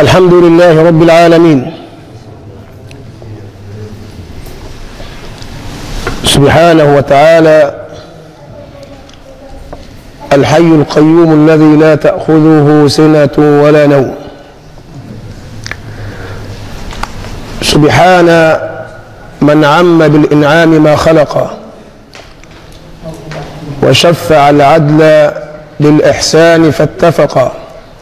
الحمد لله رب العالمين سبحانه وتعالى الحي القيوم الذي لا تأخذه سنة ولا نوم سبحان من عم بالإنعام ما خلق وشفع العدل بالإحسان فاتفقا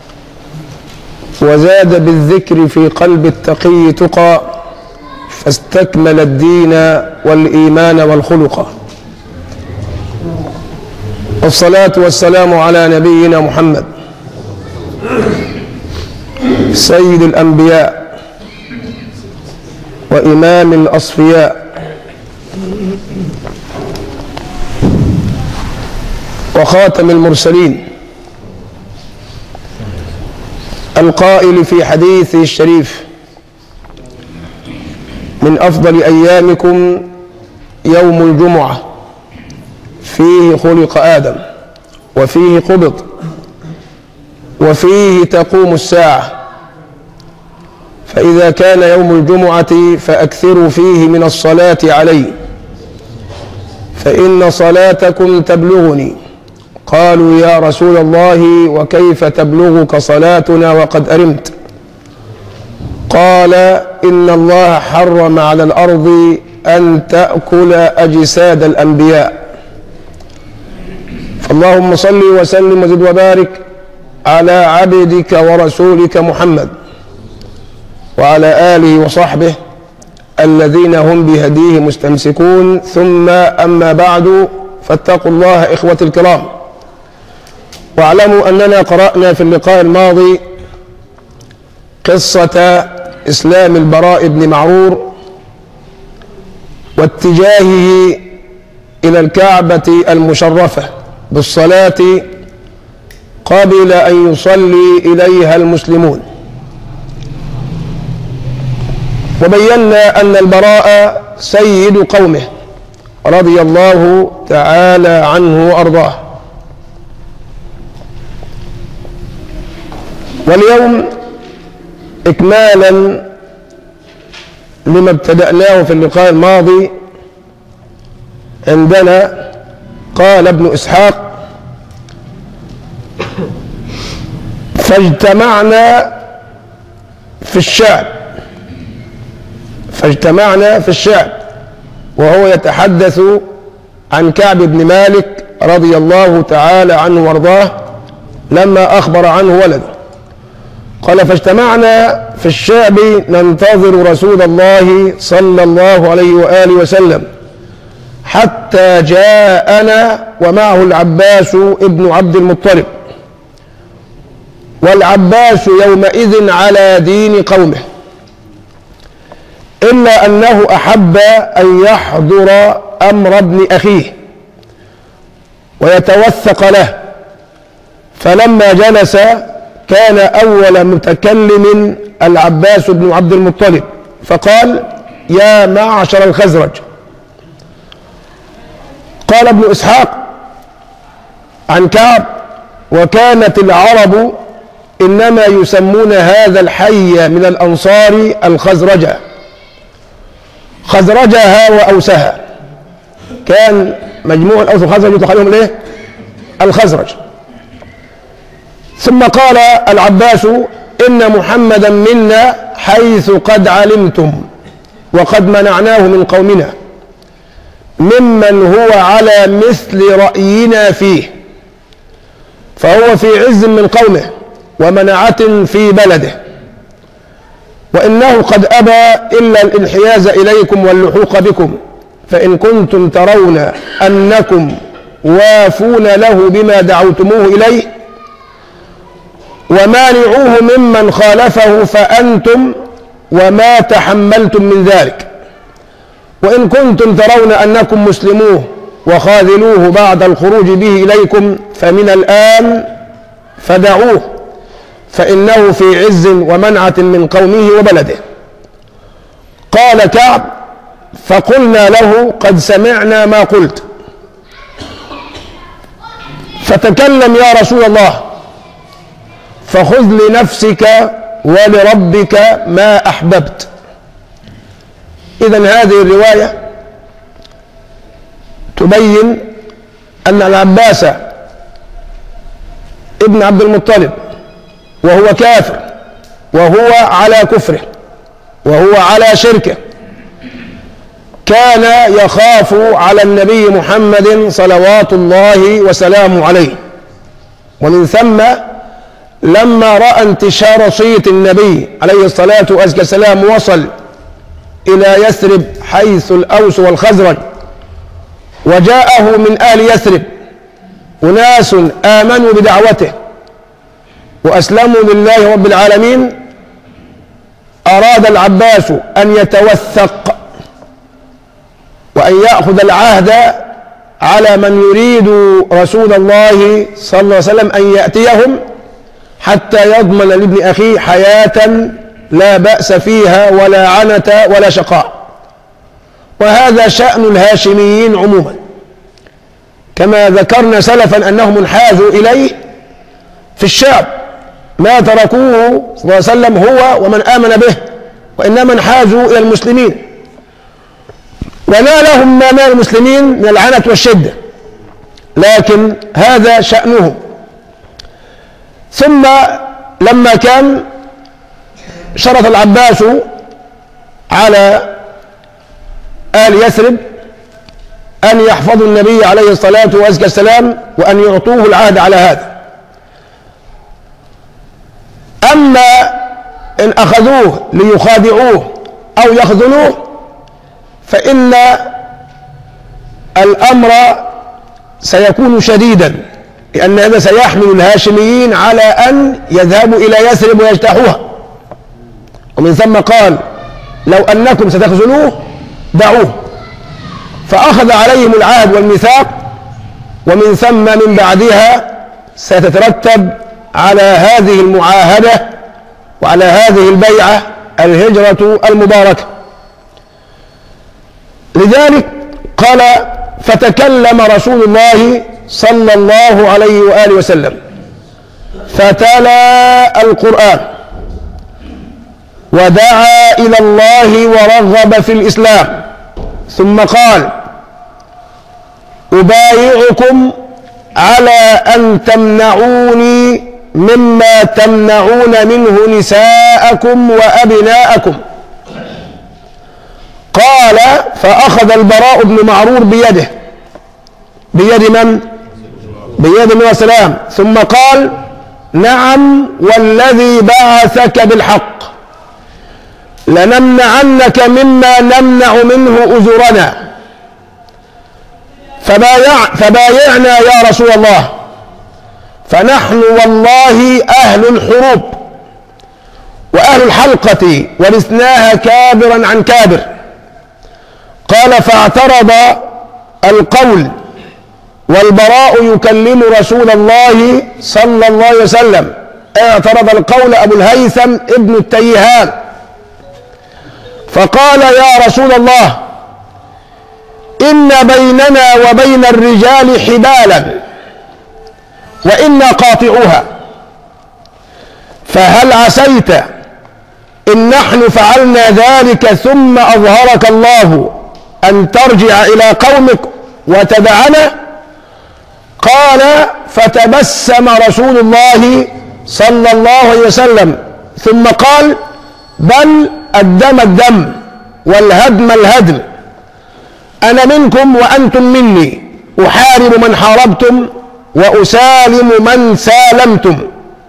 وزاد بالذكر في قلب التقي تقى فاستكمل الدين والإيمان والخلق والصلاة والسلام على نبينا محمد سيد الأنبياء وإمام الأصفياء وخاتم المرسلين القائل في حديثه الشريف من أفضل أيامكم يوم الجمعة فيه خلق آدم وفيه قبض وفيه تقوم الساعة فإذا كان يوم الجمعة فأكثروا فيه من الصلاة عليه فإن صلاتكم تبلغني قالوا يا رسول الله وكيف تبلغك صلاتنا وقد أرمت قال إن الله حرم على الأرض أن تأكل أجساد الأنبياء فاللهم صل وسلم وزد وبارك على عبدك ورسولك محمد وعلى آله وصحبه الذين هم بهديه مستمسكون ثم أما بعد فاتقوا الله إخوة الكرام واعلموا أننا قرأنا في اللقاء الماضي قصة إسلام البراء بن معرور واتجاهه إلى الكعبة المشرفة بالصلاة قبل أن يصلي إليها المسلمون وبينا أن البراء سيد قومه رضي الله تعالى عنه وأرضاه واليوم إكمالا لما ابتدأناه في اللقاء الماضي عندنا قال ابن إسحاق فاجتمعنا في الشعب فاجتمعنا في الشعب وهو يتحدث عن كعب بن مالك رضي الله تعالى عنه وارضاه لما أخبر عنه ولده قال فاجتمعنا في الشعب ننتظر رسول الله صلى الله عليه وآله وسلم حتى جاءنا ومعه العباس ابن عبد المطلب والعباس يومئذ على دين قومه إلا أنه أحب أن يحضر أمر ابن أخيه ويتوثق له فلما جلس كان أول متكلم العباس بن عبد المطلب فقال يا معشر الخزرج قال ابن إسحاق عن كعب وكانت العرب إنما يسمون هذا الحي من الأنصار الخزرجة خزرجها وأوسها كان مجموع الأوس والخزرج يطلق عليهم الايه؟ الخزرج ثم قال العباس إن محمدا منا حيث قد علمتم وقد منعناه من قومنا ممن هو على مثل رأينا فيه فهو في عز من قومه ومنعة في بلده وإنه قد أبى إلا الانحياز إليكم واللحوق بكم فإن كنتم ترون أنكم وافون له بما دعوتموه إليه ومانعوه ممن خالفه فأنتم وما تحملتم من ذلك وإن كنتم ترون أنكم مسلموه وخاذلوه بعد الخروج به إليكم فمن الآن فدعوه فإنه في عز ومنعة من قومه وبلده قال كعب فقلنا له قد سمعنا ما قلت فتكلم يا رسول الله فخذ لنفسك ولربك ما أحببت إذا هذه الرواية تبين أن العباس ابن عبد المطلب وهو كافر وهو على كفره وهو على شركه كان يخاف على النبي محمد صلوات الله وسلامه عليه ومن ثم لما رأى انتشار صيت النبي عليه الصلاة والسلام وصل إلى يثرب حيث الأوس والخزرج وجاءه من آل يثرب أناس آمنوا بدعوته وأسلموا لله رب العالمين أراد العباس أن يتوثق وأن يأخذ العهد على من يريد رسول الله صلى الله عليه وسلم أن يأتيهم حتى يضمن لابن أخيه حياة لا بأس فيها ولا عنة ولا شقاء وهذا شأن الهاشميين عموما كما ذكرنا سلفا أنهم انحازوا إليه في الشعب ما تركوه صلى الله عليه وسلم هو ومن آمن به وإنما انحازوا إلى المسلمين ونالهم ما نال المسلمين من العنة والشدة لكن هذا شأنهم ثم لما كان شرط العباس على آل يثرب أن يحفظوا النبي عليه الصلاة والسلام وأن يعطوه العهد على هذا أما إن أخذوه ليخادعوه أو يخذلوه فإن الأمر سيكون شديدا لأن هذا سيحمل الهاشميين على أن يذهبوا إلى يثرب ويجتاحوها ومن ثم قال لو أنكم ستخذلوه دعوه فأخذ عليهم العهد والميثاق ومن ثم من بعدها ستترتب على هذه المعاهدة وعلى هذه البيعة الهجرة المباركة لذلك قال فتكلم رسول الله صلى الله عليه وآله وسلم فتلا القرآن ودعا إلى الله ورغب في الإسلام ثم قال أبايعكم على أن تمنعوني مما تمنعون منه نساءكم وأبناءكم قال فأخذ البراء بن معرور بيده بيد من؟ بيد النبي السلام ثم قال نعم والذي بعثك بالحق لنمنعنك مما نمنع منه أزرنا فبايع فبايعنا يا رسول الله فنحن والله أهل الحروب وأهل الحلقة ورثناها كابرا عن كابر قال فاعترض القول والبراء يكلم رسول الله صلى الله عليه وسلم اعترض القول أبو الهيثم ابن التيهان فقال يا رسول الله إن بيننا وبين الرجال حبالا وإنا قاطعوها فهل عسيت إن نحن فعلنا ذلك ثم أظهرك الله أن ترجع إلى قومك وتدعنا قال فتبسم رسول الله صلى الله عليه وسلم ثم قال بل الدم الدم والهدم الهدم أنا منكم وأنتم مني أحارب من حاربتم وأسالم من سالمتم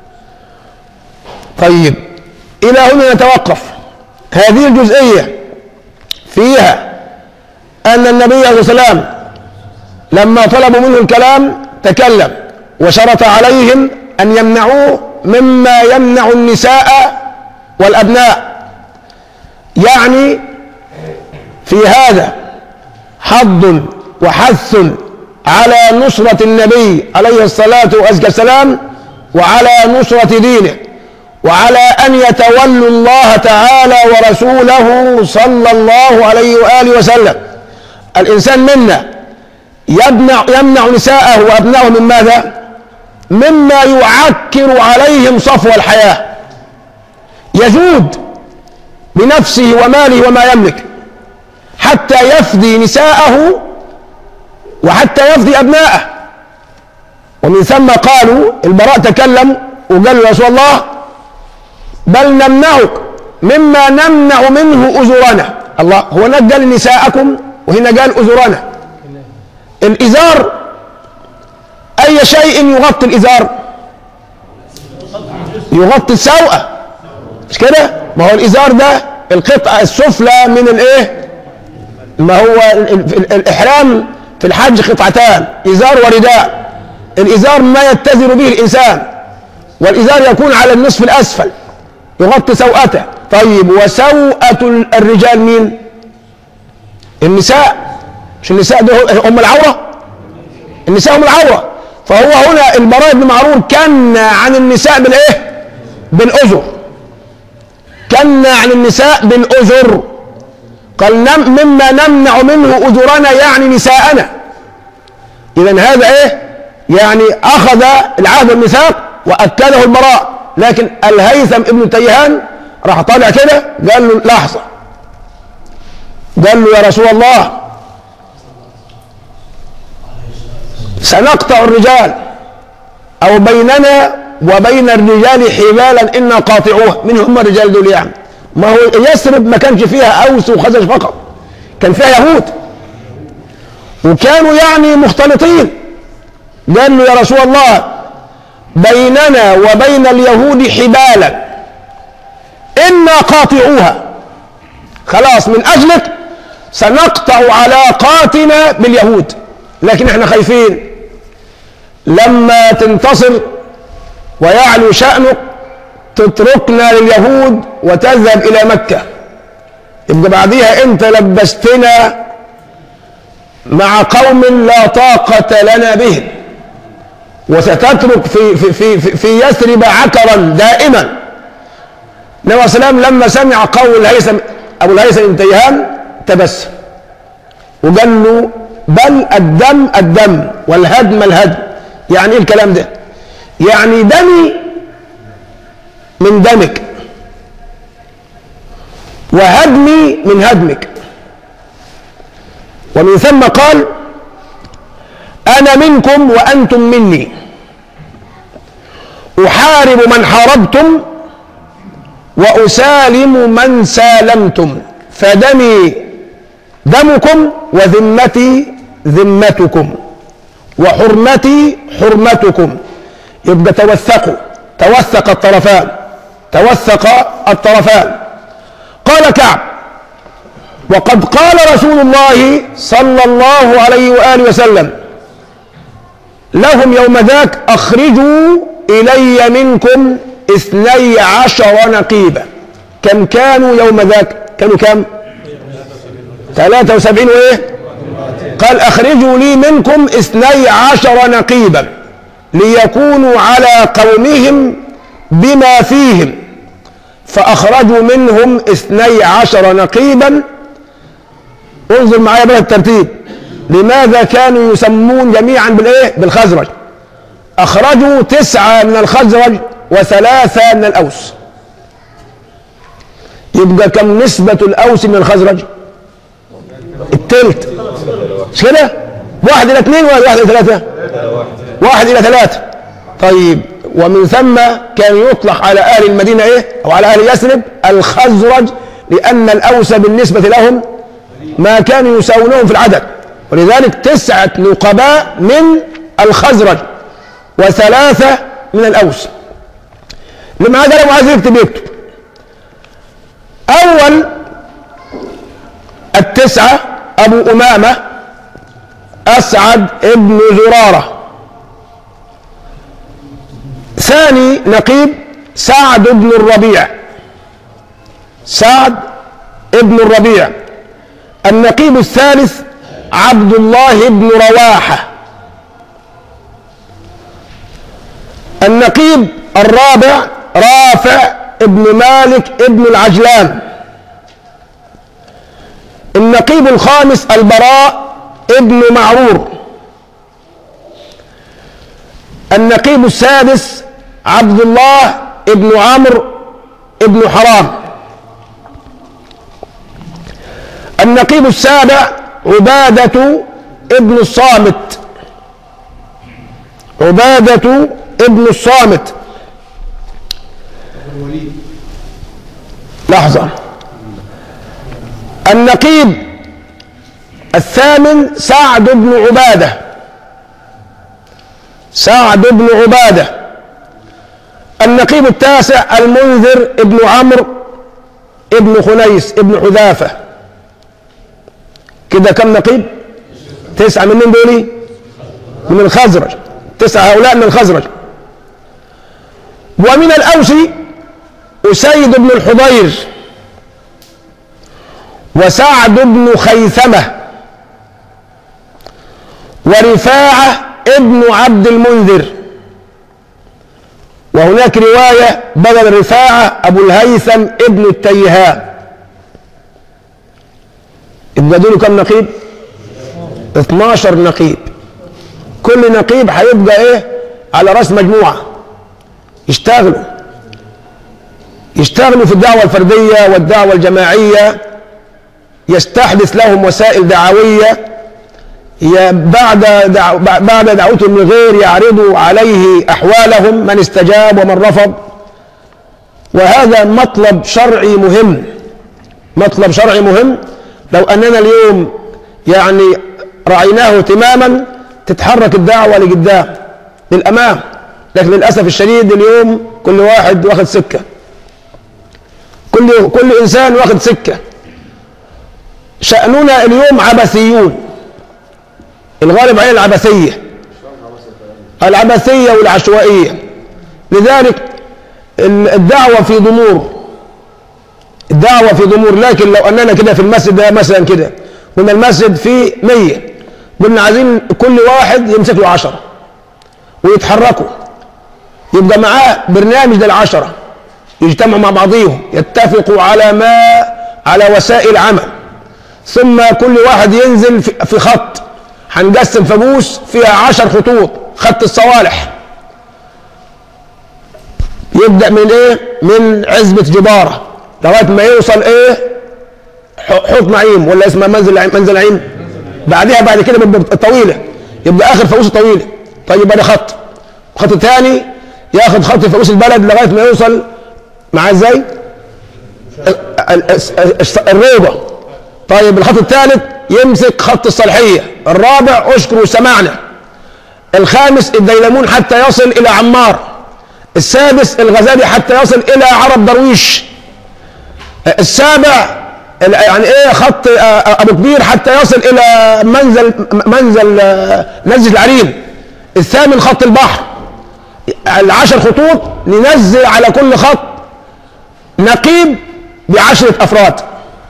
طيب إلى هنا نتوقف هذه الجزئية فيها أن النبي عليه الصلاة والسلام لما طلبوا منه الكلام تكلم وشرط عليهم أن يمنعوه مما يمنع النساء والأبناء يعني في هذا حض وحث على نصرة النبي عليه الصلاة والسلام وعلى نصرة دينه وعلى أن يتولوا الله تعالى ورسوله صلى الله عليه وآله وسلم الإنسان منا يمنع, يمنع نساءه وأبنائه من ماذا؟ مما يعكر عليهم صفو الحياة يجود بنفسه وماله وما يملك حتى يفدي نساءه وحتى يفدي أبناءه ومن ثم قالوا البراء تكلم وقال له يا رسول الله بل نمنعك مما نمنع منه أزورنا الله هو هناك قال نساءكم وهنا قال أزورنا الإزار أي شيء يغطي الإزار يغطي السوءة مش كده ما هو الإزار ده القطعة السفلى من الإيه ما هو ال- ال- الإحرام في الحج قطعتان إزار ورداء الإزار ما يتزر به الإنسان والإزار يكون على النصف الأسفل يغطي سوءته طيب وسوءة ال- الرجال مين النساء مش النساء دول هم العورة النساء هم العورة فهو هنا البراء بن معرور كن عن النساء بالايه بالأزر كن عن النساء بالأزر قال نم مما نمنع منه أجرنا يعني نساءنا إذا هذا إيه يعني أخذ العهد والميثاق وأكده البراء لكن الهيثم ابن تيهان راح طالع كده قال له لحظة قال له يا رسول الله سنقطع الرجال أو بيننا وبين الرجال حبالا إنا قاطعوها من هم الرجال دول يعني ما هو يثرب ما كانش فيها أوس وخزرج فقط كان فيها يهود وكانوا يعني مختلطين قال له يا رسول الله بيننا وبين اليهود حبالا إنا قاطعوها خلاص من أجلك سنقطع علاقاتنا باليهود لكن احنا خايفين لما تنتصر ويعلو شأنك تتركنا لليهود وتذهب إلى مكة يبقى بعديها أنت لبستنا مع قوم لا طاقة لنا بهم وستترك في في في في, في يثرب عكرا دائما النبي صلى الله عليه وسلم لما سمع قول الهيثم ابو الهيثم بن تيهان تبسم وقال له بل الدم الدم والهدم الهدم يعني ايه الكلام ده يعني دمي من دمك وهدمي من هدمك ومن ثم قال انا منكم وانتم مني احارب من حاربتم واسالم من سالمتم فدمي دمكم وذمتي ذمتكم وحرمتي حرمتكم يبقى توثقوا توثق الطرفان توثق الطرفان قال كعب وقد قال رسول الله صلى الله عليه وآله وسلم لهم يوم ذاك أخرجوا إلي منكم اثني عشر نقيبا كم كانوا يوم ذاك كانوا كم ثلاثة وسبعين وإيه قال أخرجوا لي منكم اثني عشر نقيبا ليكونوا على قومهم بما فيهم فأخرجوا منهم اثني عشر نقيبا انظر معايا بقى الترتيب لماذا كانوا يسمون جميعا بالايه بالخزرج اخرجوا تسعة من الخزرج وثلاثة من الاوس يبقى كم نسبة الاوس من الخزرج التلت مش كده واحد الى اثنين ولا واحد الى ثلاثة واحد الى ثلاثة طيب ومن ثم كان يطلق على اهل المدينة ايه او على اهل يثرب الخزرج لان الاوس بالنسبة لهم ما كانوا يساوونهم في العدد ولذلك تسعة نقباء من الخزرج وثلاثة من الأوس لما هذا لو عايز يكتب يكتب أول التسعة أبو أمامة أسعد ابن زرارة ثاني نقيب سعد بن الربيع سعد ابن الربيع النقيب الثالث عبد الله بن رواحة النقيب الرابع رافع ابن مالك ابن العجلان النقيب الخامس البراء ابن معرور النقيب السادس عبد الله ابن عمرو ابن حرام النقيب السابع عبادة ابن الصامت عبادة ابن الصامت لحظة النقيب الثامن سعد بن عبادة سعد بن عبادة النقيب التاسع المنذر ابن عمرو ابن خنيس ابن حذافة كده كم نقيب تسعة من من دول من الخزرج تسعة هؤلاء من الخزرج ومن الأوس أسيد بن الحضير وسعد بن خيثمة ورفاعة ابن عبد المنذر وهناك رواية بدل رفاعة أبو الهيثم ابن التيهان يبقى دول كم نقيب 12 نقيب كل نقيب هيبقى ايه على راس مجموعة يشتغلوا يشتغلوا في الدعوة الفردية والدعوة الجماعية يستحدث لهم وسائل دعوية ي- بعد دعو بعد دعوتهم لغير يعرضوا عليه أحوالهم من استجاب ومن رفض وهذا مطلب شرعي مهم مطلب شرعي مهم لو أننا اليوم يعني رأيناه اهتماما تتحرك الدعوة لقدام للأمام لكن للأسف الشديد اليوم كل واحد واخد سكة كل كل إنسان واخد سكة شأننا اليوم عبثيون الغالب عليه العبثية العبثية والعشوائية لذلك ال- الدعوة في ضمور الدعوة في ضمور لكن لو أننا كده في المسجد ده مثلا كده قلنا المسجد فيه مية قلنا عايزين كل واحد يمسك له عشرة ويتحركوا يبقى معاه برنامج للعشرة يجتمعوا مع بعضيهم يتفقوا على ما على وسائل عمل ثم كل واحد ينزل في في خط هنقسم فانوس فيها عشر خطوط خط الصوالح يبدأ من ايه من عزبة جبارة لغاية ما يوصل ايه ح- حوض نعيم ولا اسمها منزل نعيم منزل نعيم بعدها بعد كده بتبقى طويلة يبقى اخر فانوس طويلة طيب يبقى ده خط خط تاني ياخد خط فانوس البلد لغاية ما يوصل معاه ازاي ال- ال- الس- الروضة طيب الخط الثالث يمسك خط الصالحية الرابع أشكر وسمعنا الخامس الديلمون حتى يصل إلى عمار السادس الغزالي حتى يصل إلى عرب درويش السابع ال- يعني ايه خط آه، آه، ابو كبير حتى يصل الى منزل منزل آه، نزل العرين الثامن خط البحر العشر خطوط ننزل على كل خط نقيب بعشرة افراد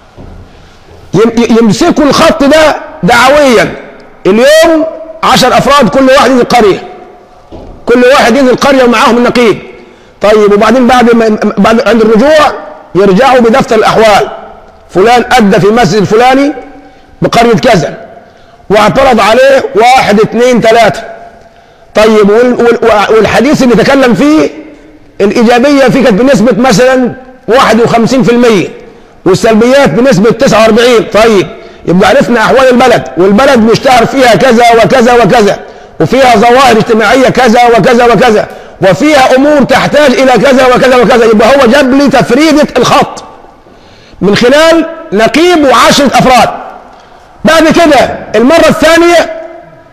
يم- يمسكوا الخط ده دعويا اليوم عشر افراد كل واحد ينزل قريه كل واحد ينزل قريه ومعاهم النقيب طيب وبعدين بعد ما بعد عند الرجوع يرجعوا بدفتر الاحوال فلان ادى في المسجد الفلاني بقريه كذا واعترض عليه واحد اثنين ثلاثه طيب وال- وال- والحديث اللي تكلم فيه الايجابيه فيه كانت بنسبه مثلا 51% والسلبيات بنسبه 49 طيب يبقى عرفنا احوال البلد والبلد مشتهر فيها كذا وكذا وكذا وفيها ظواهر اجتماعيه كذا وكذا وكذا وفيها امور تحتاج الى كذا وكذا وكذا يبقى هو جاب لي تفريده الخط من خلال نقيب وعشره افراد بعد كده المره الثانيه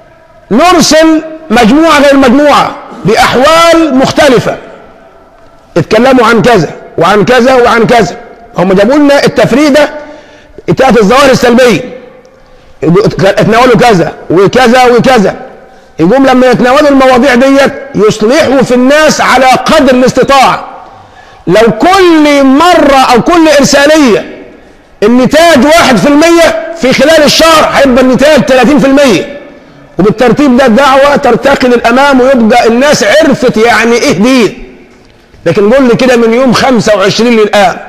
نرسل مجموعة غير مجموعة بأحوال مختلفة اتكلموا عن كذا وعن كذا وعن كذا هم جابوا لنا التفريدة بتاعت الظواهر السلبية اتناولوا كذا وكذا وكذا يقوم لما يتناولوا المواضيع ديت يصلحوا في الناس على قدر الاستطاعة لو كل مرة أو كل إرسالية النتاج واحد في المية في خلال الشهر هيبقى النتاج 30% وبالترتيب ده الدعوة ترتقي للأمام ويبقى الناس عرفت يعني إيه دين لكن قول لي كده من يوم 25 للآن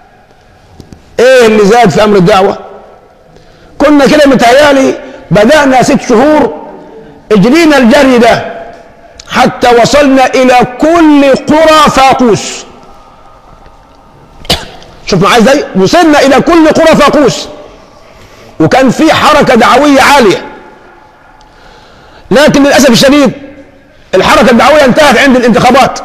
إيه اللي زاد في أمر الدعوة كنا كده متهيالي بدأنا ست شهور اجرينا الجري ده حتى وصلنا إلى كل قرى فاقوس شوف معايا ازاي وصلنا الى كل قرى فاقوس وكان في حركه دعويه عاليه لكن للاسف الشديد الحركه الدعويه انتهت عند الانتخابات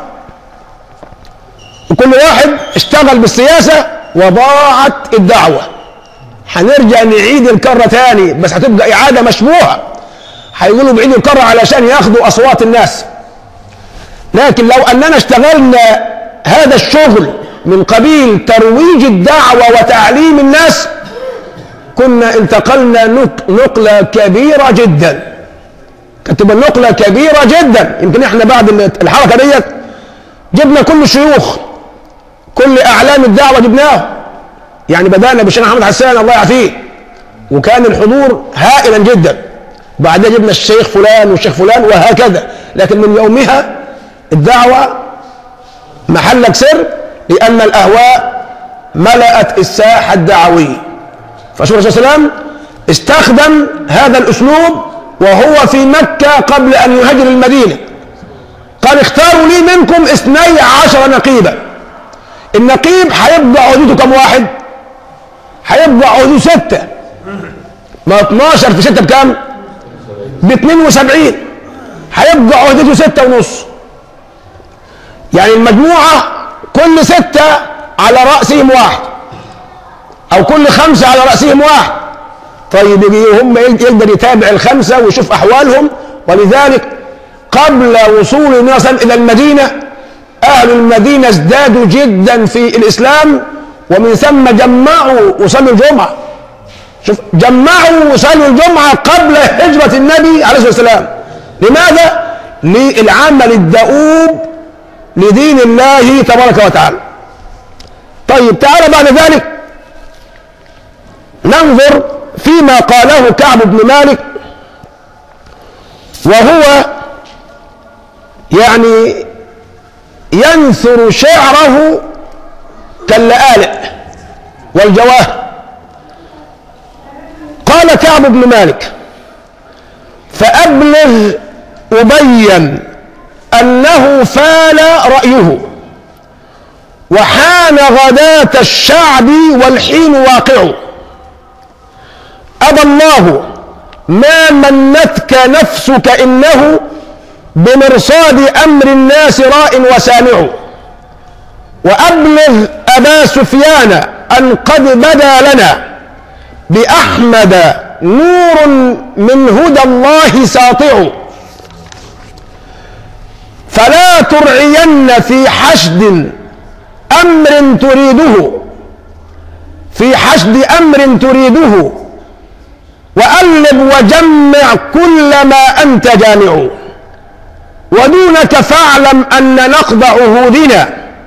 وكل واحد اشتغل بالسياسه وضاعت الدعوه هنرجع نعيد الكره تاني بس هتبقى اعاده مشبوهه هيقولوا بعيدوا الكره علشان ياخدوا اصوات الناس لكن لو اننا اشتغلنا هذا الشغل من قبيل ترويج الدعوه وتعليم الناس كنا انتقلنا نق- نقله كبيره جدا كانت تبقى نقله كبيره جدا يمكن احنا بعد الحركه ديت جبنا كل الشيوخ كل اعلام الدعوه جبناه يعني بدانا بالشيخ محمد حسان الله يعافيه وكان الحضور هائلا جدا بعدها جبنا الشيخ فلان والشيخ فلان وهكذا لكن من يومها الدعوه محلك سر لان الاهواء ملأت الساحه الدعويه فشوف الرسول صلى الله عليه وسلم استخدم هذا الاسلوب وهو في مكه قبل ان يهاجر المدينه قال اختاروا لي منكم اثني عشر نقيبا النقيب هيبقى عهدته كم واحد هيبقى عهده ستة ما 12 في 6 بكام ب 72 هيبقى عهدته ستة ونص يعني المجموعة كل ستة على رأسهم واحد أو كل خمسة على رأسهم واحد طيب يجي هم يقدر يتابع الخمسة ويشوف أحوالهم ولذلك قبل وصول النبي صلى الله عليه وسلم إلى المدينة أهل المدينة ازدادوا جدا في الإسلام ومن ثم جمعوا وصلوا الجمعة شوف جمعوا وصلوا الجمعة قبل هجرة النبي عليه الصلاة والسلام لماذا؟ للعمل الدؤوب لدين الله تبارك وتعالى طيب تعالى بعد ذلك ننظر فيما قاله كعب بن مالك وهو يعني ينثر شعره كاللآلئ والجواهر قال كعب بن مالك فأبلغ أبين أنه فال رأيه وحان غداة الشعب والحين واقع أبى الله ما منتك نفسك إنه بمرصاد أمر الناس راء وسامع وأبلغ أبا سفيان أن قد بدا لنا بأحمد نور من هدى الله ساطع فلا ترعين في حشد أمر تريده في حشد أمر تريده وألب وجمع كل ما أنت جامع ودونك فاعلم أن نقض عهودنا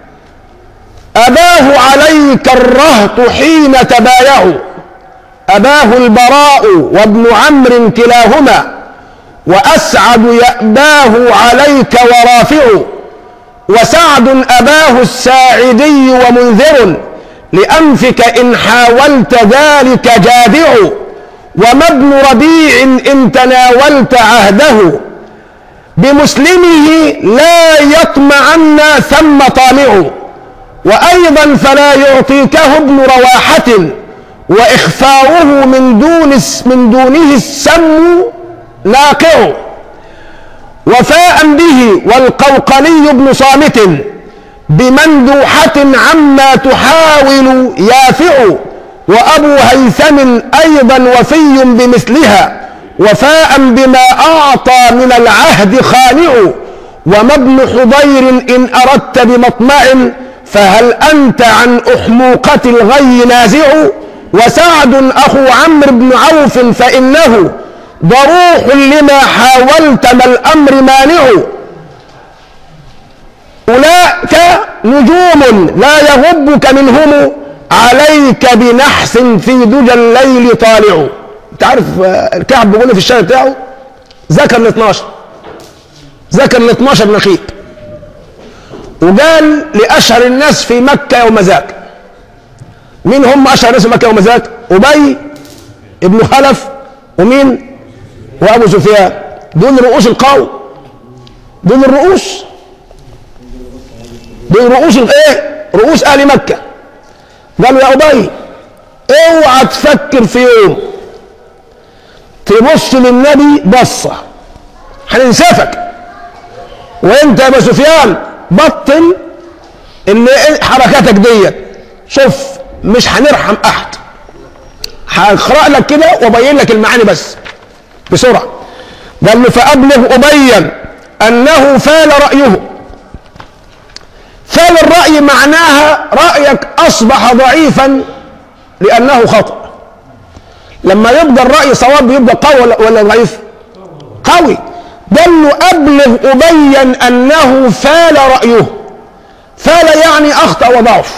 أباه عليك الرهط حين تبايعوا أباه البراء وابن عمرو كلاهما وأسعد يأباه عليك ورافع وسعد أباه الساعدي ومنذر لأنفك إن حاولت ذلك جادع وما ابن ربيع إن تناولت عهده بمسلمه لا يطمعن ثم طامع وأيضا فلا يعطيكه ابن رواحة وإخفاؤه من دون من دونه السم لاقع وفاء به والقوقلي بن صامت بمندوحة عما تحاول يافع وأبو هيثم أيضا وفي بمثلها وفاء بما أعطى من العهد خانع وما ابن حضير إن أردت بمطمع فهل أنت عن أحموقة الغي نازع وسعد أخو عمرو بن عوف فإنه ضروح لما حاولت ما الأمر مانع أولئك نجوم لا يغبك منهم عليك بنحس في دجى الليل طالع انت عارف الكعب بيقول في الشارع بتاعه ذكر ال 12 ذكر ال 12 نقيب وقال لاشهر الناس في مكه يوم ذاك مين هم اشهر الناس في مكه يوم ذاك ابي ابن خلف ومين وابو سفيان دول رؤوس القوم دول الرؤوس دول رؤوس الايه رؤوس اهل مكه قال له يا ابي اوعى تفكر في يوم تبص للنبي بصه هننسفك وانت يا ابو سفيان بطل اللي حركاتك ديت شوف مش هنرحم احد هقرا لك كده وابين لك المعاني بس بسرعه قال له فابلغ ابين انه فال رايه فال الراي معناها رايك اصبح ضعيفا لانه خطا لما يبقى الراي صواب يبقى قوي ولا- ولا ضعيف قوي قال له ابلغ ابين انه فال رايه فال يعني اخطا وضعف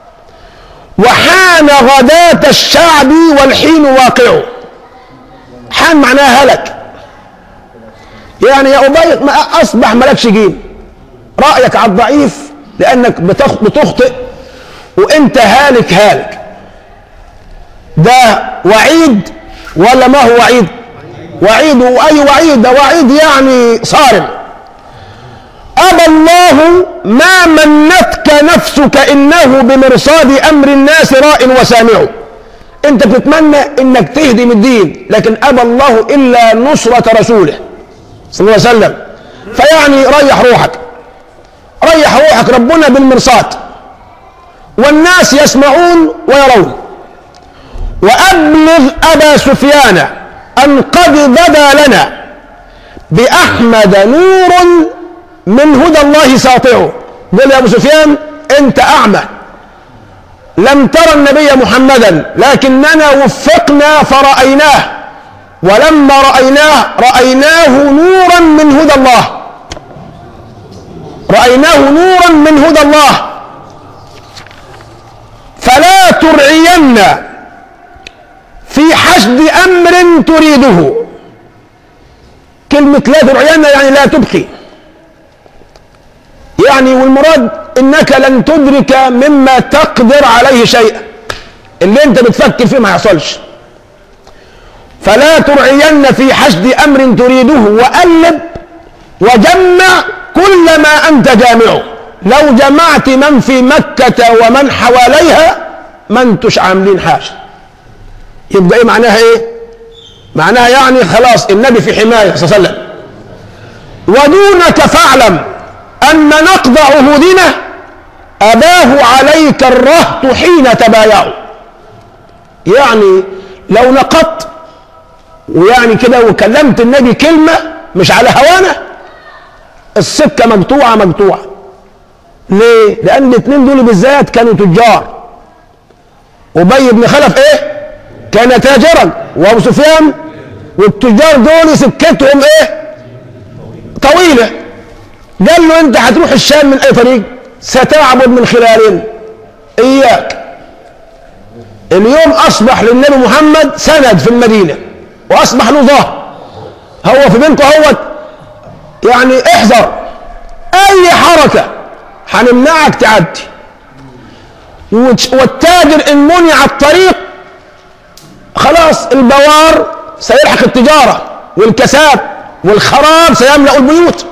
وحان غداة الشعب والحين واقعه حان معناها هلك يعني يا أبي ما أصبح ملكش جيل رأيك على الضعيف لأنك بتخ- بتخطئ وأنت هالك هالك ده وعيد ولا ما هو وعيد وعيد وأي وعيد ده وعيد يعني صارم أبى الله ما منتك نفسك إنه بمرصاد أمر الناس راء وسامع أنت بتتمنى إنك تهدم الدين لكن أبى الله إلا نصرة رسوله صلى الله عليه وسلم فيعني ريح روحك ريح روحك ربنا بالمرصاد والناس يسمعون ويرون وأبلغ أبا سفيان أن قد بدا لنا بأحمد نور من هدى الله ساطعه قل يا ابو سفيان انت اعمى لم ترى النبي محمدا لكننا وفقنا فرأيناه ولما رأيناه رأيناه نورا من هدى الله رأيناه نورا من هدى الله فلا ترعين في حشد أمر تريده كلمة لا ترعين يعني لا تبقي يعني والمراد انك لن تدرك مما تقدر عليه شيئا اللي انت بتفكر فيه ما يحصلش فلا ترعين في حشد امر تريده وقلب وجمع كل ما انت جامعه لو جمعت من في مكة ومن حواليها ما انتش عاملين حاجة يبقى ايه معناها ايه معناها يعني خلاص النبي في حماية صلى الله عليه وسلم ودونك فاعلم أن نقض عهودنا أباه عليك الرهط حين تبايعوا يعني لو نقضت ويعني كده وكلمت النبي كلمة مش على هوانا السكة مقطوعة مقطوعة ليه؟ لأن الاثنين دول بالذات كانوا تجار أبي بن خلف إيه؟ كان تاجرا وأبو سفيان والتجار دول سكتهم إيه؟ طويلة قال له انت هتروح الشام من اي طريق ستعبد من خلالين اياك اليوم اصبح للنبي محمد سند في المدينه واصبح له ظهر هو في بينكم هو يعني احذر اي حركه هنمنعك تعدي وت- والتاجر ان منع الطريق خلاص البوار سيلحق التجاره والكساد والخراب سيملا البيوت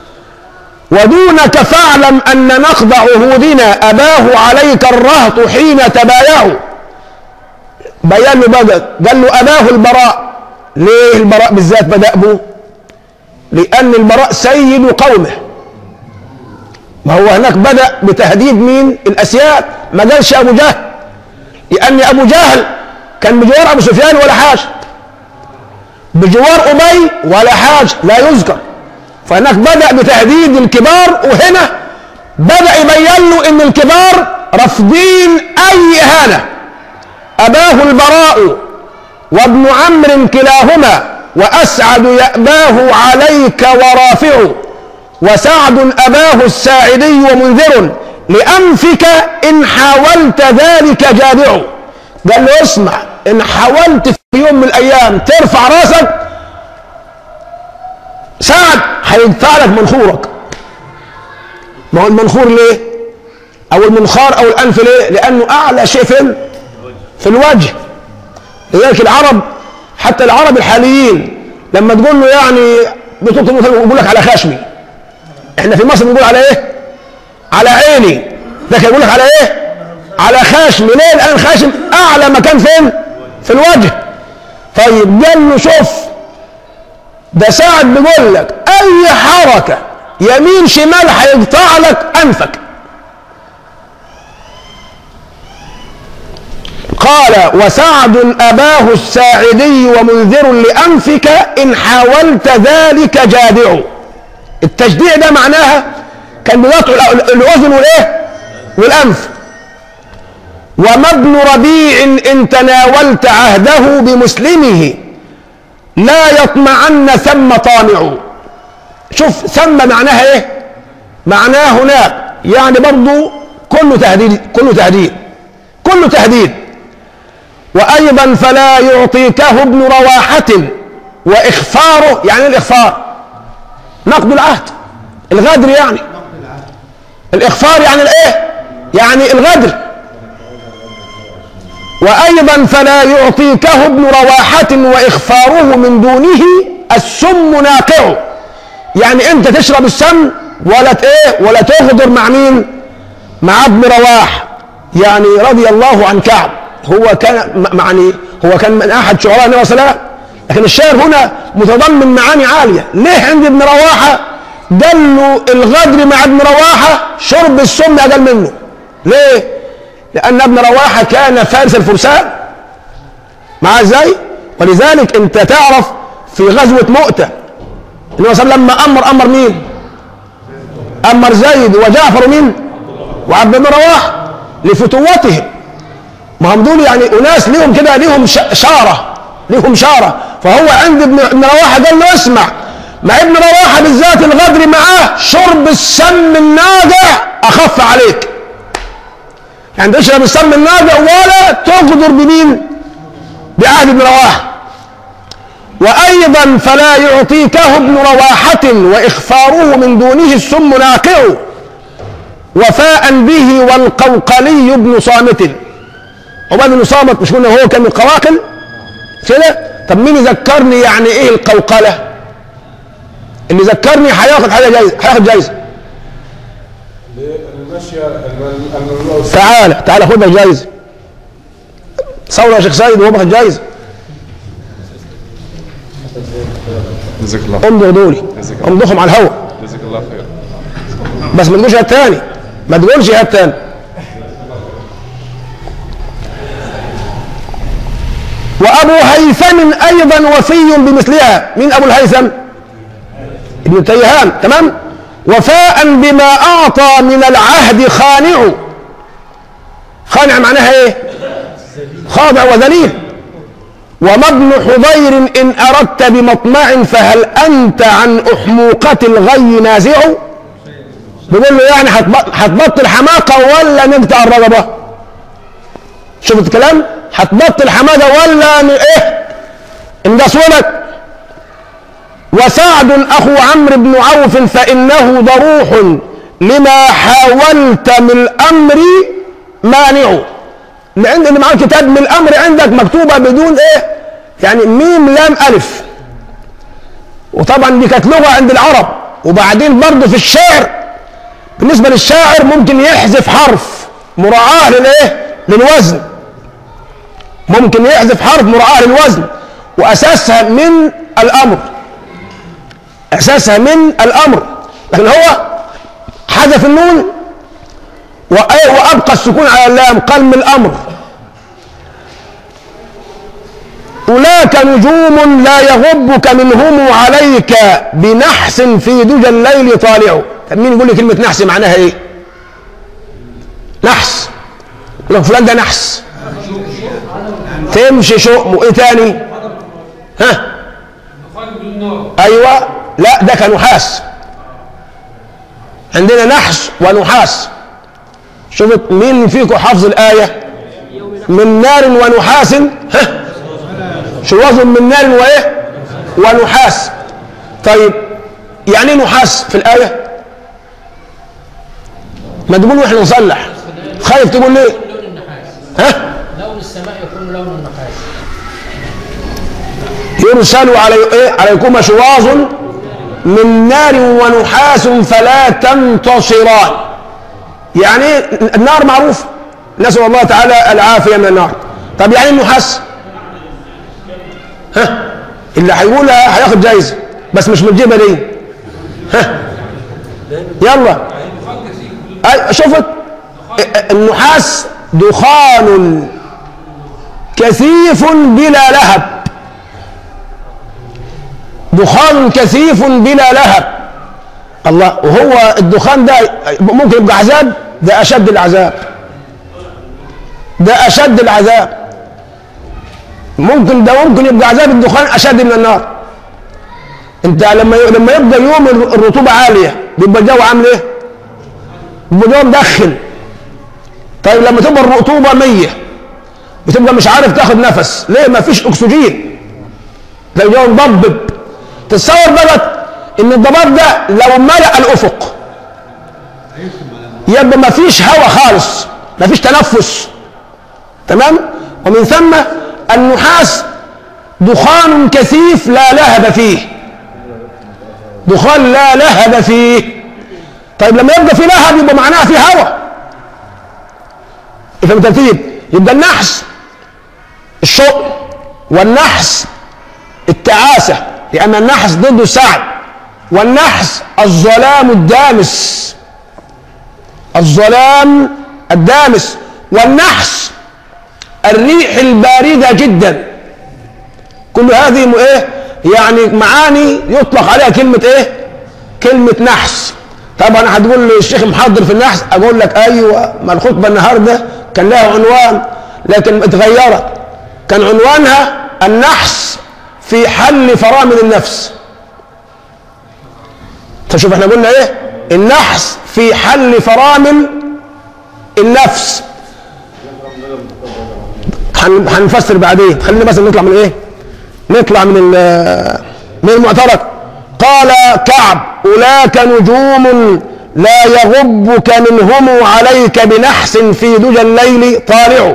ودونك فاعلم أن نقض عهودنا أباه عليك الرهط حين تبايعوا بيان له بدأ قال له أباه البراء ليه البراء بالذات بدأ به لأن البراء سيد قومه ما هو هناك بدأ بتهديد مين الأسياد ما قالش أبو جهل لأن أبو جهل كان بجوار أبو سفيان ولا حاجة بجوار أبي ولا حاجة لا يذكر فهناك بدأ بتهديد الكبار وهنا بدأ يبين له ان الكبار رافضين اي اهانة اباه البراء وابن عمرو كلاهما واسعد يأباه عليك ورافع وسعد اباه الساعدي ومنذر لانفك ان حاولت ذلك جادع قال له اسمع ان حاولت في يوم من الايام ترفع راسك سعد هيدفع لك منخورك ما هو المنخور ليه او المنخار او الانف ليه لانه اعلى شيء في في الوجه لذلك العرب حتى العرب الحاليين لما تقول له يعني بتطلب مثلا يقول لك على خشمي احنا في مصر بنقول على ايه على عيني لكن يقول لك على ايه على خشم ليه لان الخشم اعلى مكان فين في الوجه طيب قال له شوف ده ساعد بيقول لك اي حركه يمين شمال هيقطع لك انفك قال وسعد أباه الساعدي ومنذر لأنفك إن حاولت ذلك جادع التجديع ده معناها كان بيقطع الأذن والإيه والأنف وما ابن ربيع إن تناولت عهده بمسلمه لا يطمعن ثم طامع شوف ثم معناها ايه معناه هناك يعني برضو كله تهديد كله تهديد كله تهديد وايضا فلا يعطيكه ابن رواحة واخفاره يعني إيه الاخفار نقض العهد الغدر يعني الاخفار يعني الايه يعني الغدر وايضا فلا يعطيكه ابن رواحة واخفاره من دونه السم ناقع يعني انت تشرب السم ولا ت- ايه ولا تغدر مع مين مع ابن رواح يعني رضي الله عن كعب هو كان م- يعني هو كان من احد شعراء النبي صلى الله عليه وسلم لكن الشعر هنا متضمن معاني عاليه ليه عند ابن رواحه قال له الغدر مع ابن رواحه شرب السم اقل منه ليه لان ابن رواحه كان فارس الفرسان مع ازاي ولذلك انت تعرف في غزوه مؤته النبي صلى الله عليه وسلم لما امر امر مين امر زيد وجعفر مين وعبد بن رواح لفتوتهم ما هم دول يعني اناس ليهم كده ليهم ش- شاره ليهم شاره فهو عند ابن ابن رواحه قال له اسمع مع ابن رواحه بالذات الغدر معاه شرب السم الناقع اخف عليك يعني تشرب السم الناقع ولا تغدر بمين بعهد ابن رواحه وأيضا فلا يعطيكه ابن رواحة وإخفاره من دونه السم ناقع وفاء به والقوقلي ابن صامت عباد بن صامت مش قلنا هو كان من القواقل كده طب مين يذكرني يعني ايه القوقلة اللي ذكرني هياخد حاجة جايزة هياخد جايزة المشي الم- الم- تعالى تعالى خد لك جايزة صور يا شيخ سيد وهو باخد جايزة جزاك الله امضغ دولي امضخهم على الهواء جزاك الله خير بس ما تقولش هات تاني ما تقولش هات تاني وابو هيثم ايضا وفي بمثلها مين ابو الهيثم ابن تيهان تمام وفاء بما اعطى من العهد خانع خانع معناها ايه خاضع وذليل وما ابن حضير ان اردت بمطمع فهل انت عن احموقه الغي نازع بيقول له يعني هتب- هتبطل حماقه ولا نقطع الرقبه شفت الكلام هتبطل حماقه ولا ن- ايه نقصولك وسعد اخو عمرو بن عوف فانه ضروح لما حاولت من الامر مانع اللي عند اللي معاه الكتاب من الامر عندك مكتوبه بدون ايه يعني ميم لام الف وطبعا دي كانت لغه عند العرب وبعدين برضه في الشعر بالنسبه للشاعر ممكن يحذف حرف مراعاه للايه للوزن ممكن يحذف حرف مراعاه للوزن واساسها من الامر اساسها من الامر لكن هو حذف النون وإيه وابقى السكون على اللام قال من الامر أولاك نجوم لا يغبك منهم عليك بنحس في دجى الليل طالع طب مين يقول لي كلمة نحس معناها ايه؟ نحس يقول لك فلان ده نحس تمشي شؤم وايه تاني؟ ها؟ ايوه لا ده كان نحاس عندنا نحس ونحاس شوفت مين فيكم حافظ الآية من نار ونحاس ها شواظ من نار وايه ونحاس طيب يعني ايه نحاس في الآية ما تقول واحنا نصلح خايف تقول ليه لون النحاس ها لون السماء يكون لون النحاس يرسل علي إيه؟ عليكم شواظ من نار ونحاس فلا تنتصران يعني إيه؟ النار معروف نسأل الله تعالى العافية من النار طب يعني النحاس ها اللي هيقولها هياخد جايزة بس مش من الجيبة دي ها يلا أي شوفت النحاس دخان كثيف بلا لهب دخان كثيف بلا لهب الله وهو الدخان ده ممكن يبقى عذاب ده اشد العذاب ده اشد العذاب ممكن ده ممكن يبقى عذاب الدخان اشد من النار انت لما لما يبقى يوم الرطوبه عاليه بيبقى الجو عامل ايه؟ بيبقى الجو مدخن طيب لما تبقى الرطوبه 100 بتبقى مش عارف تاخد نفس ليه؟ ما فيش اكسجين ده الجو مضبب تتصور بقى ان الضباب ده لو ملأ الافق يبقى ما فيش هواء خالص ما فيش تنفس تمام ومن ثم النحاس دخان كثيف لا لهب فيه دخان لا لهب فيه طيب لما يبقى في لهب يبقى معناها في هواء يفهم الترتيب يبقى النحس الشوق والنحس التعاسة لأن النحس ضد السعد والنحس الظلام الدامس الظلام الدامس والنحس الريح الباردة جدا كل هذه م- ايه يعني معاني يطلق عليها كلمة ايه كلمة نحس طبعا هتقول لي الشيخ محضر في النحس اقول لك ايوه ما الخطبة النهاردة كان لها عنوان لكن اتغيرت كان عنوانها النحس في حل فرامل النفس فشوف احنا قلنا ايه النحس في حل فرامل النفس هن- هنفسر بعدين خلينا بس نطلع من ايه نطلع من ال- من المعترك قال كعب أولاك نجوم لا يغبك منهم عليك بنحس في دجى الليل طالع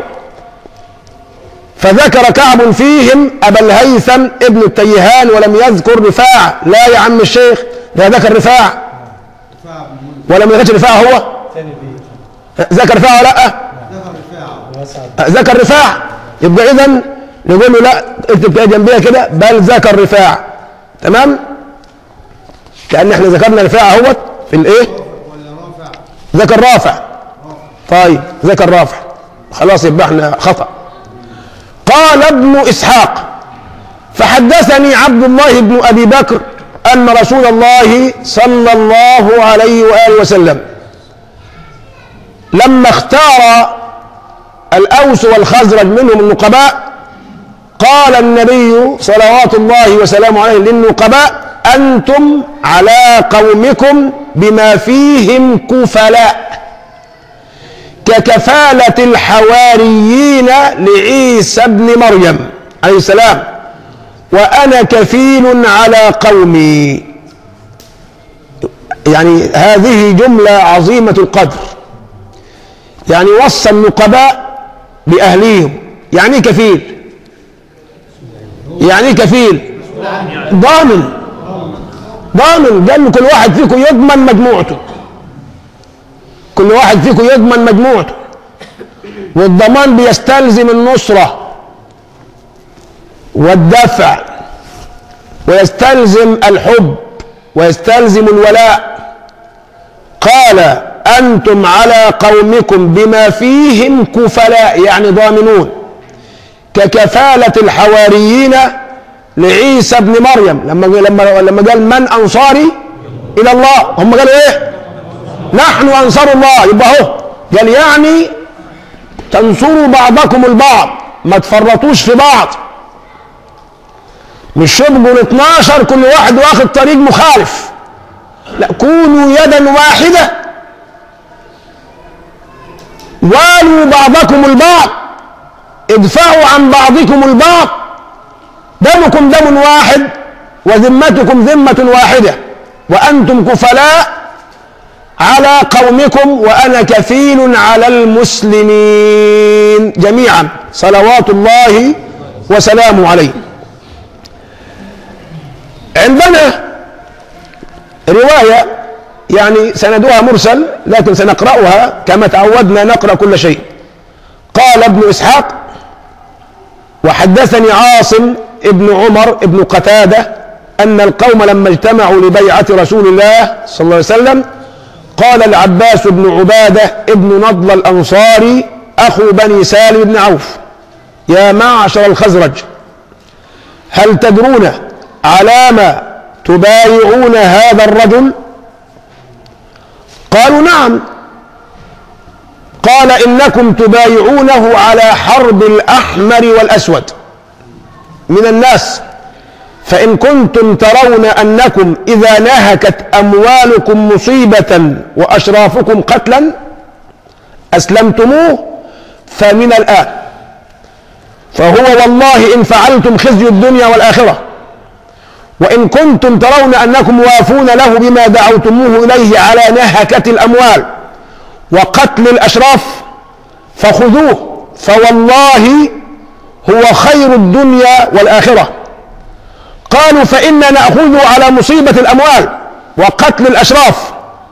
فذكر كعب فيهم أبا الهيثم ابن التيهان ولم يذكر رفاع لا يا عم الشيخ ده ذكر رفاع ولم يذكر رفاع هو ذكر رفاع ولا لا ذكر رفاع يبقى اذا نقول له لا اكتب كده جنبيها كده بل ذكر رفاع تمام كأن احنا ذكرنا رفاع اهوت في الايه ذكر رافع طيب ذكر رافع خلاص يبقى احنا خطأ قال ابن اسحاق فحدثني عبد الله بن ابي بكر ان رسول الله صلى الله عليه واله وسلم لما اختار الاوس والخزرج منهم النقباء قال النبي صلوات الله وسلامه عليه للنقباء انتم على قومكم بما فيهم كفلاء ككفالة الحواريين لعيسى ابن مريم عليه السلام وأنا كفيل على قومي يعني هذه جملة عظيمة القدر يعني وصى النقباء بأهليهم يعني إيه كفيل يعني إيه كفيل ضامن ضامن قال له كل واحد فيكم يضمن مجموعته كل واحد فيكم يضمن مجموعته والضمان بيستلزم النصرة والدفع ويستلزم الحب ويستلزم الولاء قال أنتم على قومكم بما فيهم كفلاء يعني ضامنون ككفالة الحواريين لعيسى ابن مريم لما لما لما قال من أنصاري إلى الله هم قالوا إيه؟ نحن أنصار الله يبقى هو قال يعني تنصروا بعضكم البعض ما تفرطوش في بعض مش يبقوا ال 12 كل واحد واخد طريق مخالف لا كونوا يدا واحدة والوا بعضكم البعض ادفعوا عن بعضكم البعض دمكم دم واحد وذمتكم ذمة واحدة وأنتم كفلاء على قومكم وأنا كفيل على المسلمين جميعا صلوات الله وسلامه عليه عندنا رواية يعني سندها مرسل لكن سنقرأها كما تعودنا نقرأ كل شيء قال ابن إسحاق وحدثني عاصم ابن عمر ابن قتادة أن القوم لما اجتمعوا لبيعة رسول الله صلى الله عليه وسلم قال العباس بن عبادة ابن نضل الأنصاري أخو بني سالم بن عوف يا معشر الخزرج هل تدرون على ما تبايعون هذا الرجل قالوا نعم قال إنكم تبايعونه على حرب الأحمر والأسود من الناس فإن كنتم ترون أنكم إذا نهكت أموالكم مصيبة وأشرافكم قتلا أسلمتموه فمن الآن فهو والله إن فعلتم خزي الدنيا والآخرة وإن كنتم ترون أنكم وافون له بما دعوتموه إليه على نهكة الأموال وقتل الأشراف فخذوه فوالله هو خير الدنيا والآخرة قالوا فإنا نأخذه على مصيبة الأموال وقتل الأشراف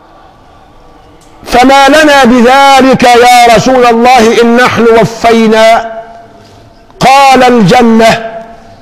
فما لنا بذلك يا رسول الله إن نحن وفينا قال الجنة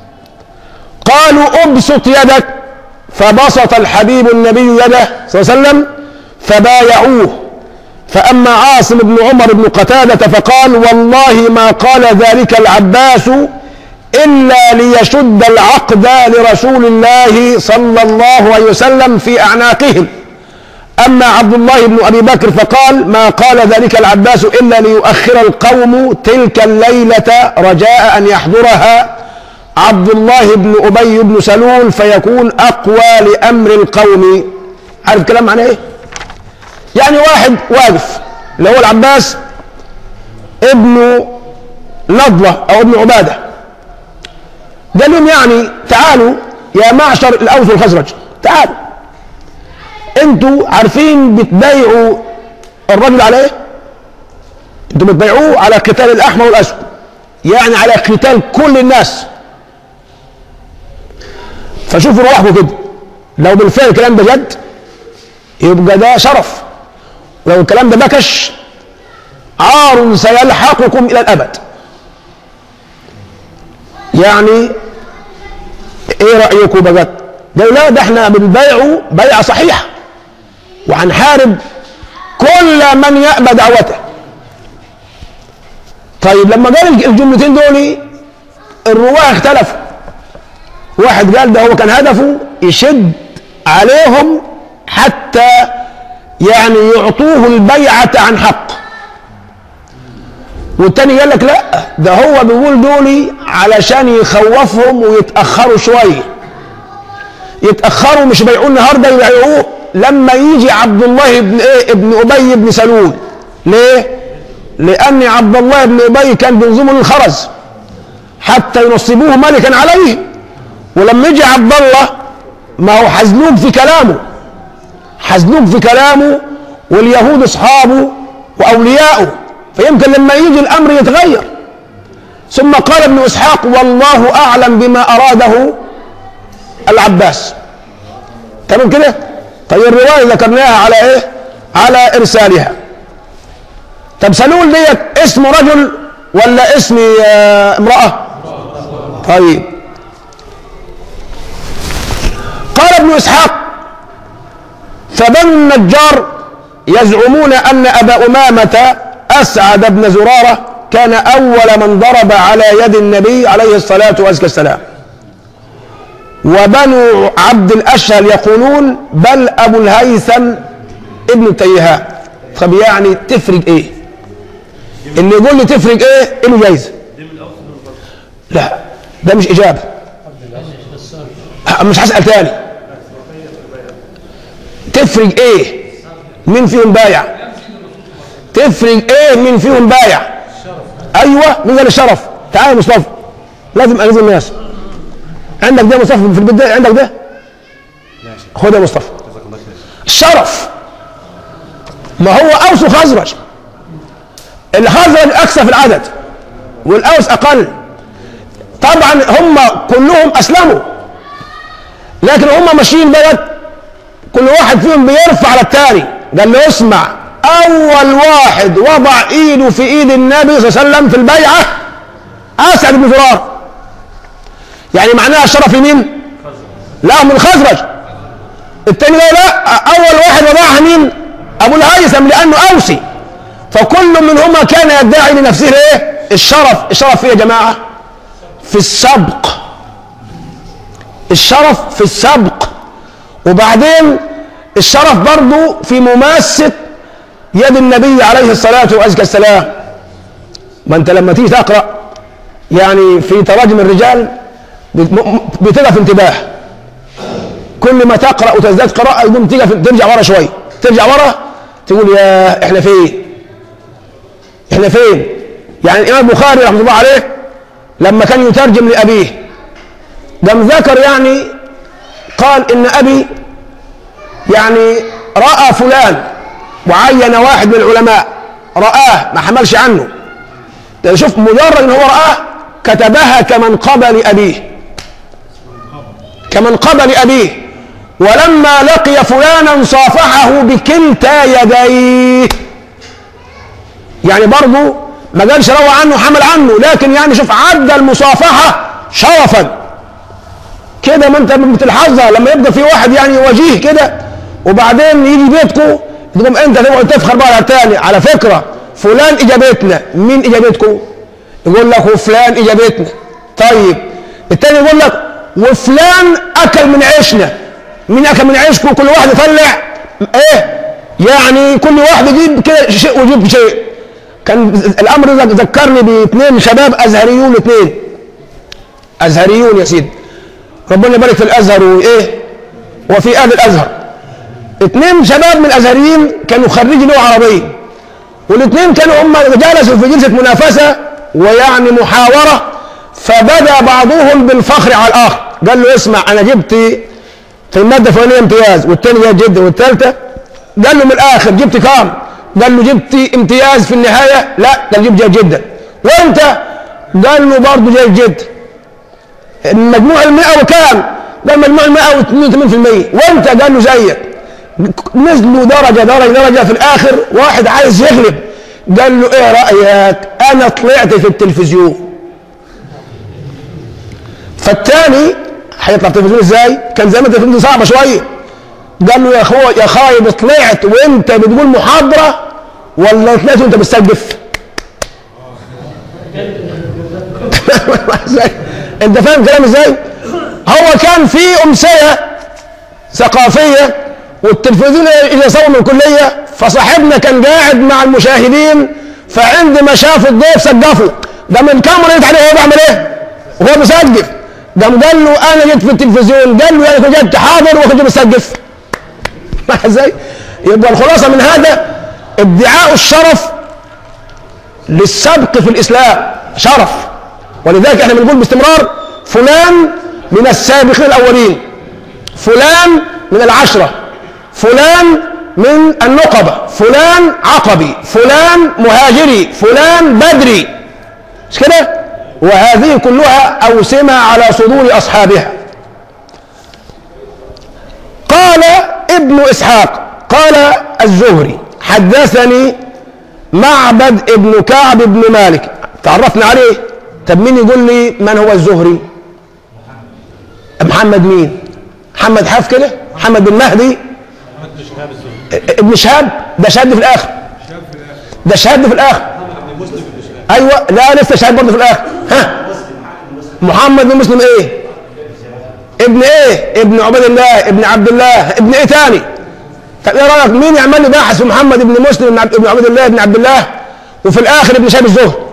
قالوا ابسط يدك فبسط الحبيب النبي يده صلى الله عليه وسلم فبايعوه فأما عاصم بن عمر بن قتادة فقال والله ما قال ذلك العباس إلا ليشد العقد لرسول الله صلى الله عليه وسلم في أعناقهم أما عبد الله بن أبي بكر فقال ما قال ذلك العباس إلا ليؤخر القوم تلك الليلة رجاء أن يحضرها عبد الله بن أبي بن سلول فيكون أقوى لأمر القوم عارف الكلام معناه إيه؟ يعني واحد واقف اللي هو العباس ابن نضلة أو ابن عبادة قال لهم يعني تعالوا يا معشر الأوس والخزرج تعالوا انتوا عارفين بتبايعوا الرجل على ايه؟ انتوا بتبايعوه على قتال الأحمر والأسود يعني على قتال كل الناس فشوفوا روحكم كده لو بالفعل الكلام ده جد يبقى ده شرف لو الكلام ده بكش عار سيلحقكم الى الابد يعني ايه رايكم بقى ده لا ده احنا بنبايعه بيعه صحيحه وهنحارب كل من يأبى دعوته طيب لما قال الجملتين دول الرواه اختلفوا واحد قال ده هو كان هدفه يشد عليهم حتى يعني يعطوه البيعة عن حق والتاني قال لك لا ده هو بيقول دولي علشان يخوفهم ويتأخروا شوية يتأخروا مش بيعوه النهاردة يبيعوه لما يجي عبد الله بن ايه ابن أبي بن سلول ليه؟ لأن عبد الله بن أبي كان بينظموا للخرز حتى ينصبوه ملكا عليه ولما يجي عبد الله ما هو حزنوك في كلامه حزنوك في كلامه واليهود اصحابه واولياؤه فيمكن لما يجي الامر يتغير ثم قال ابن اسحاق والله اعلم بما اراده العباس تمام كده طيب الروايه ذكرناها على ايه على ارسالها طب سلول ديت اسم رجل ولا اسم آه، امراه طيب قال ابن اسحاق فبنو النجار يزعمون ان ابا امامه اسعد بن زراره كان اول من ضرب على يد النبي عليه الصلاه والسلام وبنو عبد الاشهل يقولون بل ابو الهيثم ابن تيهان طب يعني تفرق ايه اللي يقول لي تفرق ايه له جايزه لا ده مش اجابه مش هسال تاني تفرق ايه مين فيهم بايع تفرق ايه مين فيهم بايع ايوه مين قال الشرف تعال يا مصطفى لازم الزم الناس عندك ده مصطفى في البدايه عندك ده خد يا مصطفى الشرف ما هو اوس وخزرج الخزرج اكثر في العدد والاوس اقل طبعا هم كلهم اسلموا لكن هم ماشيين بلد كل واحد فيهم بيرفع على الثاني قال له اسمع اول واحد وضع ايده في ايد النبي صلى الله عليه وسلم في البيعه اسعد بن زرار يعني معناها الشرف لمين لا من الخزرج التاني لا لا اول واحد وضعها مين ابو الهيثم لانه اوسي فكل منهما كان يدعي لنفسه ايه الشرف الشرف فيه يا جماعه في السبق الشرف في السبق وبعدين الشرف برضو في مماسة يد النبي عليه الصلاة والسلام ما انت لما تيجي تقرأ يعني في تراجم الرجال بتقف انتباه كل ما تقرأ وتزداد قراءة يقوم تقف ترجع ورا شوي ترجع ورا تقول يا احنا فين احنا فين يعني الامام البخاري رحمه الله عليه لما كان يترجم لابيه قام ذكر يعني قال ان ابي يعني راى فلان وعين واحد من العلماء رآه ما حملش عنه ده شوف مجرد ان هو رآه كتبها كمن قبل ابيه كمن قبل ابيه ولما لقي فلانا صافحه بكلتا يديه يعني برضه ما قالش روى عنه حمل عنه لكن يعني شوف عدى المصافحه شرفا كده ما انت بتلحظها لما يبقى في واحد يعني وجيه كده وبعدين يجي بيتكم تقوم انت تقعد تفخر بقى على الثاني على فكره فلان اجابتنا مين اجابتكم؟ يقول لك وفلان اجابتنا طيب الثاني يقول لك وفلان اكل من عيشنا مين اكل من عيشكم كل واحد يطلع ايه يعني كل واحد يجيب كده شيء ويجيب شيء كان الامر ده ذكرني باثنين شباب ازهريون اثنين ازهريون يا سيدي ربنا يبارك في الازهر وايه وفي اهل الازهر اثنين شباب من الازهريين كانوا خريجي لغه عربيه والاثنين كانوا هم جلسوا في جلسه منافسه ويعني محاوره فبدا بعضهم بالفخر على الاخر قال له اسمع انا جبت في الماده الفلانيه امتياز والثاني جاب جدا والثالثه قال له من الاخر جبت كام؟ قال له جبت امتياز في النهايه لا قال جبت جيد جدا وانت قال له برضه جيد جدا المجموع ال 100 وكام؟ قال مجموع ال 182% وانت قال له زيك نزلوا درجه درجه درجه في الاخر واحد عايز يغلب قال له ايه رايك؟ انا طلعت في التلفزيون فالثاني هيطلع التلفزيون ازاي؟ كان زمان التلفزيون دي صعبه شويه قال له يا اخويا يا خايب طلعت وانت بتقول محاضره ولا طلعت وانت بتسقف؟ انت فاهم كلام ازاي؟ هو كان في امسيه ثقافيه والتلفزيون اذا صور من الكليه فصاحبنا كان قاعد مع المشاهدين فعندما شاف الضيف سقفوا ده من كام مرة عليه هو بيعمل ايه؟ وهو بيسقف قام قال له انا جيت في التلفزيون قال له يعني كنت جيت حاضر وكنت بسقف ازاي؟ يبقى الخلاصه من هذا ادعاء الشرف للسبق في الاسلام شرف ولذلك احنا بنقول باستمرار فلان من السابقين الاولين فلان من العشره فلان من النقبه فلان عقبي فلان مهاجري فلان بدري مش كده وهذه كلها اوسمه على صدور اصحابها قال ابن اسحاق قال الزهري حدثني معبد ابن كعب بن مالك تعرفنا عليه طب مين يقول لي من هو الزهري محمد مين محمد حاف كده محمد بن مهدي ابن شهاب ده شهاد في الاخر ده شهاد في الاخر ايوه لا لسه شهاد برضه في الاخر ها محمد بن مسلم ايه ابن ايه ابن عباد الله ابن عبد الله ابن ايه تاني طب ايه رايك مين يعمل لي باحث في محمد بن مسلم ابن عبد الله ابن عبد الله وفي الاخر ابن شهاب الزهري